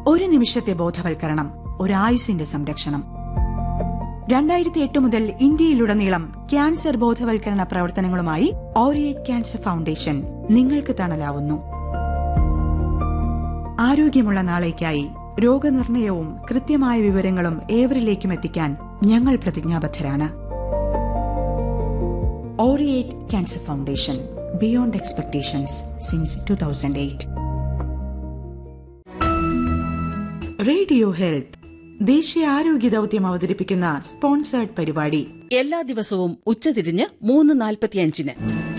ഒരു നിമിഷത്തെ ബോധവൽക്കരണം ഒരായുസിന്റെ സംരക്ഷണം രണ്ടായിരത്തി എട്ട് മുതൽ ഇന്ത്യയിലുടനീളം ക്യാൻസർ ബോധവൽക്കരണ പ്രവർത്തനങ്ങളുമായി ഓറിയേറ്റ് ക്യാൻസർ ഫൗണ്ടേഷൻ നിങ്ങൾക്ക് തണലാവുന്നു ആരോഗ്യമുള്ള നാളേക്കായി രോഗനിർണയവും കൃത്യമായ വിവരങ്ങളും ഏവരിലേക്കും എത്തിക്കാൻ ഞങ്ങൾ പ്രതിജ്ഞാബദ്ധരാണ് ഓറിയേറ്റ് cancer foundation beyond expectations since two thousand eight radio health ദേശീയ ആരോഗ്യ ദൗത്യം അവതരിപ്പിക്കുന്ന സ്പോൺസേർഡ് പരിപാടി എല്ലാ ദിവസവും ഉച്ചതിരിഞ്ഞ് മൂന്ന് നാൽപ്പത്തിയഞ്ചിന്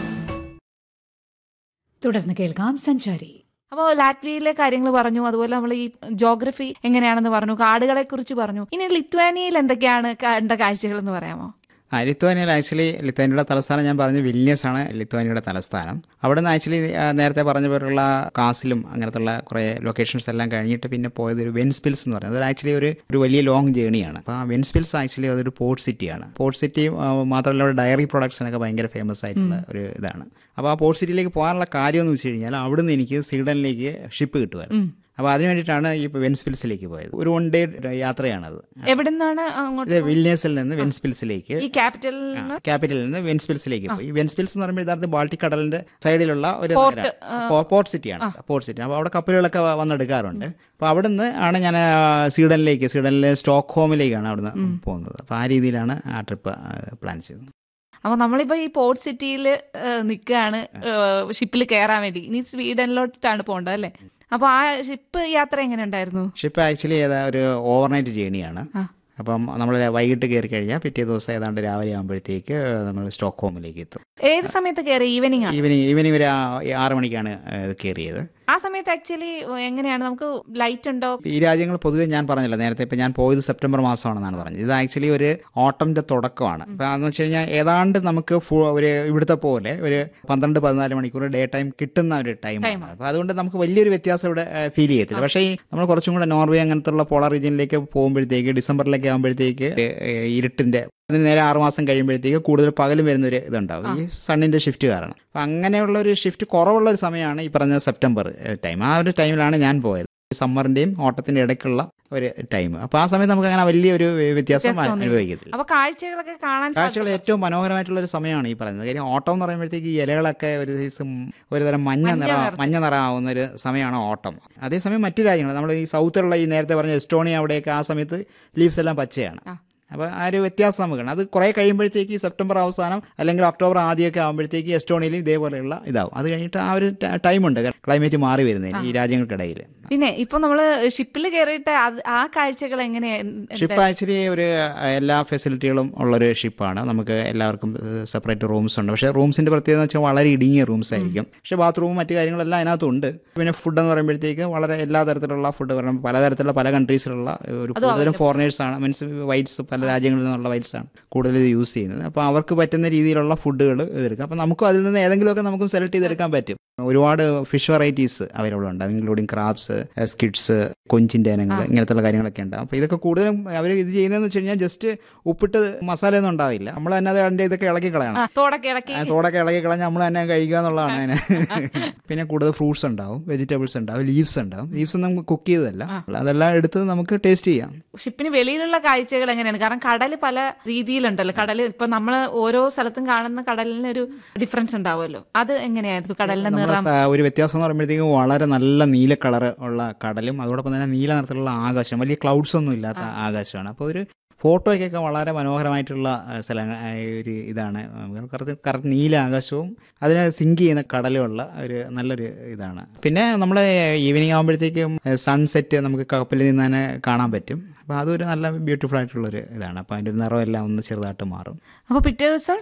തുടർന്ന് കേൾക്കാം സഞ്ചാരി അപ്പോൾ ലാറ്റ്വിയയിലെ കാര്യങ്ങൾ പറഞ്ഞു അതുപോലെ നമ്മൾ ഈ ജോഗ്രഫി എങ്ങനെയാണെന്ന് പറഞ്ഞു കാടുകളെ കുറിച്ച് പറഞ്ഞു ഇനി ലിത്വാനിയയിൽ എന്തൊക്കെയാണ് കണ്ട കാഴ്ചകൾ എന്ന് പറയാമോ ആ ലിത്വാനിയയിൽ ആക്ച്വലി ലിത്വാനിയയുടെ തലസ്ഥാനം ഞാൻ പറഞ്ഞു വില്യസ് ആണ് ലിത്വാനിയയുടെ തലസ്ഥാനം അവിടെ നിന്ന് ആക്ച്വലി നേരത്തെ പറഞ്ഞ പോലുള്ള കാസിലും അങ്ങനത്തുള്ള കുറേ ലൊക്കേഷൻസ് എല്ലാം കഴിഞ്ഞിട്ട് പിന്നെ പോയത് ഒരു വെൻസ്പിൽസ് എന്ന് പറയുന്നത് അത് ആക്ച്വലി ഒരു ഒരു വലിയ ലോങ് ജേണിയാണ് അപ്പോൾ ആ വെൻസ്പിൽസ് ആക്ച്വലി അതൊരു പോർട്ട് സിറ്റിയാണ് പോർട്ട് സിറ്റി മാത്രമല്ല അവിടെ ഡയറി പ്രൊഡക്ട്സിനൊക്കെ ഭയങ്കര ഫേമസ് ആയിട്ടുള്ള ഒരു ഇതാണ് അപ്പോൾ ആ പോർട്ട് സിറ്റിയിലേക്ക് പോകാനുള്ള കാര്യം എന്ന് വെച്ച് കഴിഞ്ഞാൽ അവിടുന്ന് എനിക്ക് സ്വീഡനിലേക്ക് ഷിപ്പ് കിട്ടുമായിരുന്നു അപ്പോൾ അതിന് വേണ്ടിയിട്ടാണ് ഈ വെൻസ്പിൽസിലേക്ക് പോയത് ഒരു വൺ ഡേ യാത്രയാണത് എവിടെ നിന്നാണ് അങ്ങോട്ട് ഇത് വില്യസിൽ നിന്ന് വെൻസ്പിൽസിലേക്ക് ഈ ക്യാപിറ്റലിൽ ആ, നിന്ന് ക്യാപിറ്റലിൽ നിന്ന് വെൻസ്പിൽസിലേക്ക് പോയി ഈ വെൻസ്പിൽസ് എന്ന് പറയുമ്പോൾ യഥാർത്ഥ ബാൾട്ടിക് കടലിന്റെ സൈഡിലുള്ള ഒരു പോർട്ട്, നഗരം. പോ- പോർട്ട് സിറ്റിയാണ് പോർട്ട് സിറ്റി അപ്പോൾ അവിടെ കപ്പലുകളൊക്കെ വ- വന്നെടുക്കാറുണ്ട് അപ്പോൾ അവിടുന്ന് ആണ് ഞാൻ ആ, സ്വീഡനിലേക്ക് സ്വീഡനിലെ സ്റ്റോക്ക്ഹോമിലേക്കാണ് അവിടുന്ന് പോകുന്നത് അപ്പോൾ ആ രീതിയിലാണ് ആ ട്രിപ്പ് പ്ലാൻ ചെയ്തത് അപ്പൊ നമ്മളിപ്പോ ഈ പോർട്ട് സിറ്റിയിൽ നിൽക്കുകയാണ് ഷിപ്പിൽ കയറാൻ വേണ്ടി ഇനി സ്വീഡനിലോട്ടാണ് പോകേണ്ടത് അല്ലേ അപ്പൊ ആ ഷിപ്പ് യാത്ര എങ്ങനെ ഉണ്ടായിരുന്നു ഷിപ്പ് ആക്ച്വലി ഏതാ ഒരു ഓവർനൈറ്റ് ജേണിയാണ് ആ. അപ്പം നമ്മൾ വൈകിട്ട് കയറി കഴിഞ്ഞാൽ പിറ്റേ ദിവസം ഏതാണ്ട് രാവിലെ ആകുമ്പോഴത്തേക്ക് നമ്മൾ സ്റ്റോക്ക്ഹോമിലേക്ക് എത്തും ഏത് സമയത്ത് കയറി ഈവനിങ് ആണ് ഈവനിങ് ഈവനിങ് ഒരു ആ- ആറ് മണിക്കാണ് ഏഹ്, കയറിയത് ആ സമയത്ത് ആക്ച്വലി എങ്ങനെയാണ് നമുക്ക് ലൈറ്റ് ഉണ്ടോ ഈ രാജ്യങ്ങൾ പൊതുവെ ഞാൻ പറഞ്ഞില്ല നേരത്തെ ഇപ്പം ഞാൻ പോയത് സെപ്റ്റംബർ മാസമാണെന്നാണ് പറഞ്ഞത് ഇത് ആക്ച്വലി ഒരു ഓട്ടമിൻ്റെ തുടക്കമാണ് അപ്പം അതെന്ന് വെച്ച് കഴിഞ്ഞാൽ ഏതാണ്ട് നമുക്ക് ഫു- ഒരു ഇവിടുത്തെ പോലെ ഒരു പന്ത്രണ്ട് പതിനാല് മണിക്കൂർ ഡേ ടൈം കിട്ടുന്ന ഒരു ടൈമാണ് അപ്പോൾ അതുകൊണ്ട് നമുക്ക് വലിയൊരു വ്യത്യാസം ഇവിടെ ഫീൽ ചെയ്യത്തില്ല പക്ഷേ ഈ നമ്മൾ കുറച്ചും കൂടെ നോർവേ അങ്ങനത്തുള്ള പോളാർ റീജിയനിലേക്ക് പോകുമ്പോഴത്തേക്ക് ഡിസംബറിലൊക്കെ ആകുമ്പോഴത്തേക്ക് ഇരുട്ടിൻ്റെ അതിന് നേരെ ആറുമാസം കഴിയുമ്പോഴത്തേക്ക് കൂടുതൽ പകലും വരുന്നൊരു ഇതുണ്ടാവും ഈ സണ്ണിൻ്റെ ഷിഫ്റ്റ് കാരണം അപ്പം അങ്ങനെയുള്ള ഒരു ഷിഫ്റ്റ് കുറവുള്ള ഒരു സമയമാണ് ഈ പറഞ്ഞ സെപ്റ്റംബർ ടൈം ആ ഒരു ടൈമിലാണ് ഞാൻ പോയത് സമ്മറിന്റെയും ഓട്ടത്തിന്റെ ഇടയ്ക്കുള്ള ഒരു ടൈം അപ്പോൾ ആ സമയത്ത് നമുക്ക് അങ്ങനെ വലിയൊരു വ്യത്യാസം വ്യത്യാസം തോന്നിയില്ല. അനുഭവിക്കത്തില്ല അപ്പൊ കാഴ്ചകളൊക്കെ കാണാൻ കാഴ്ചകൾ സാധിക്കും. ഏറ്റവും മനോഹരമായിട്ടുള്ള ഒരു സമയമാണ് ഈ പറയുന്നത് കാര്യം ഓട്ടം എന്ന് പറയുമ്പോഴത്തേക്ക് ഈ ഇലകളൊക്കെ ഒരു ദിവസം ഒരു തരം മഞ്ഞ മഞ്ഞ നിറ നിറത്തിൽ. മഞ്ഞ നിറമാവുന്ന ഒരു സമയമാണ് ഓട്ടം അതേസമയം മറ്റു രാജ്യങ്ങൾ നമ്മൾ ഈ സൗത്തിലുള്ള ഈ നേരത്തെ പറഞ്ഞ എസ്റ്റോണിയ അവിടെയൊക്കെ ആ സമയത്ത് ലീവ്സ് എല്ലാം പച്ചയാണ് ആ. അപ്പോൾ ആ ഒരു വ്യത്യാസം നമുക്ക് കാണാം അത് കുറേ കഴിയുമ്പോഴത്തേക്ക് ഈ സെപ്റ്റംബർ അവസാനം അല്ലെങ്കിൽ ഒക്ടോബർ ആദ്യമൊക്കെ ആകുമ്പോഴത്തേക്ക് എസ്റ്റോണിയയിലും ഇതേപോലെയുള്ള ഇതാവും അത് കഴിഞ്ഞിട്ട് ആ ഒരു ടൈമുണ്ട് ക്ലൈമറ്റ് മാറി വരുന്നതിന് ഈ രാജ്യങ്ങൾക്കിടയിൽ പിന്നെ ഇപ്പൊ നമ്മള് ഷിപ്പിൽ കയറിയിട്ട് അത് ആ കാഴ്ചകൾ എങ്ങനെയാ ഷിപ്പ് ആക്ച്വലി ഒരു അഹ്, എല്ലാ ഫെസിലിറ്റികളും ഉള്ളൊരു ഷിപ്പാണ് നമുക്ക് എല്ലാവർക്കും സെപ്പറേറ്റ് റൂംസ് ഉണ്ട് പക്ഷേ റൂംസിന്റെ പ്രത്യേകത എന്ന് വെച്ചാൽ വളരെ ഇടുങ്ങിയ റൂംസ് ആയിരിക്കും പക്ഷേ ബാത്റൂമും മറ്റു കാര്യങ്ങളെല്ലാം അതിനകത്തുണ്ട് പിന്നെ ഫുഡ് എന്ന് പറയുമ്പോഴത്തേക്ക് വളരെ എല്ലാ തരത്തിലുള്ള ഫുഡ് പറയുമ്പോൾ പലതരത്തിലുള്ള പല കൺട്രീസിലുള്ള ഒരു കൂടുതലും ഫോറിനേഴ്സ് ആണ് മീൻസ് വൈറ്റ്സ് പല രാജ്യങ്ങളിൽ നിന്നുള്ള വൈറ്റ്സ് ആണ് കൂടുതൽ ഇത് യൂസ് ചെയ്യുന്നത് അപ്പോൾ അവർക്ക് പറ്റുന്ന രീതിയിലുള്ള ഫുഡുകൾ ഇതെടുക്കാം അപ്പോൾ നമുക്കും അതിൽ നിന്ന് ഏതെങ്കിലുമൊക്കെ നമുക്ക് സെലക്ട് ചെയ്തെടുക്കാൻ പറ്റും ഒരുപാട് ഫിഷ് വെറൈറ്റീസ് അവൈലബിൾ ഉണ്ട് ഇൻക്ലൂഡിങ് ക്രാബ്സ് സ്കിഡ്സ് കൊഞ്ചിൻ്റെ ഇനങ്ങൾ ഇങ്ങനത്തുള്ള കാര്യങ്ങളൊക്കെ ഉണ്ട് അപ്പോൾ ഇതൊക്കെ കൂടുതലും അവർ ഇത് ചെയ്യുന്നതെന്ന് വെച്ച് കഴിഞ്ഞാൽ ജസ്റ്റ് ഉപ്പിട്ട് മസാല ഒന്നും ഉണ്ടാവില്ല നമ്മൾ തന്നെ അത് അതിൻ്റെ ഇതൊക്കെ ഇളക്കി കളയണം തോടൊക്കെ ഇളക്കി ആ തോടൊക്കെ ഇളകി കളഞ്ഞ് നമ്മൾ തന്നെ കഴിക്കുക എന്നുള്ളതാണ് അതിന് പിന്നെ കൂടുതൽ ഫ്രൂട്ട്സ് ഉണ്ടാവും വെജിറ്റബിൾസ് ഉണ്ടാവും ലീവ്സ് ഉണ്ടാവും ലീവ്സ് ഒന്നും കുക്ക് ചെയ്തതല്ല അതെല്ലാം എടുത്ത് നമുക്ക് ടേസ്റ്റ് ചെയ്യാം ഷിപ്പിന് വെളിയിലുള്ള കാഴ്ചകൾ എങ്ങനെയാണ് കാരണം കടൽ പല രീതിയിലുണ്ടല്ലോ കടൽ ഇപ്പൊ നമ്മൾ ഓരോ സ്ഥലത്തും കാണുന്ന കടലിന് ഒരു ഡിഫറൻസ് ഉണ്ടാവുമല്ലോ അത് എങ്ങനെയായിരുന്നു കടലിന്റെ നമ്മുടെ നിറം സ- ഒരു വ്യത്യാസം എന്ന് പറയുമ്പോഴത്തേക്കും വളരെ നല്ല നീല കളർ ഉള്ള കടലും അതോടൊപ്പം തന്നെ നീല നിറത്തിലുള്ള ആകാശം വലിയ ക്ലൗഡ്സ് ഒന്നും ഇല്ലാത്ത ആകാശമാണ് അപ്പോൾ ഒരു ഫോട്ടോയ്ക്കൊക്കെ വളരെ മനോഹരമായിട്ടുള്ള ആ, സ്ഥലങ്ങൾ ആ, ഒരു ഇതാണ് കറക്റ്റ് കറക്റ്റ് നീല ആകാശവും അതിനെ സിങ്ക് ചെയ്യുന്ന കടലുമുള്ള ഒരു നല്ലൊരു ഇതാണ് പിന്നെ നമ്മൾ ഈവനിങ് ആകുമ്പോഴത്തേക്കും സൺസെറ്റ് നമുക്ക് കപ്പലിൽ നിന്ന് തന്നെ കാണാൻ പറ്റും അപ്പോൾ അതൊരു നല്ല ബ്യൂട്ടിഫുൾ ആയിട്ടുള്ളൊരു ഇതാണ് അപ്പോൾ അതിൻ്റെ ഒരു നിറം എല്ലാം ഒന്ന് ചെറുതായിട്ട് മാറും അപ്പൊ പിറ്റേ ദിവസം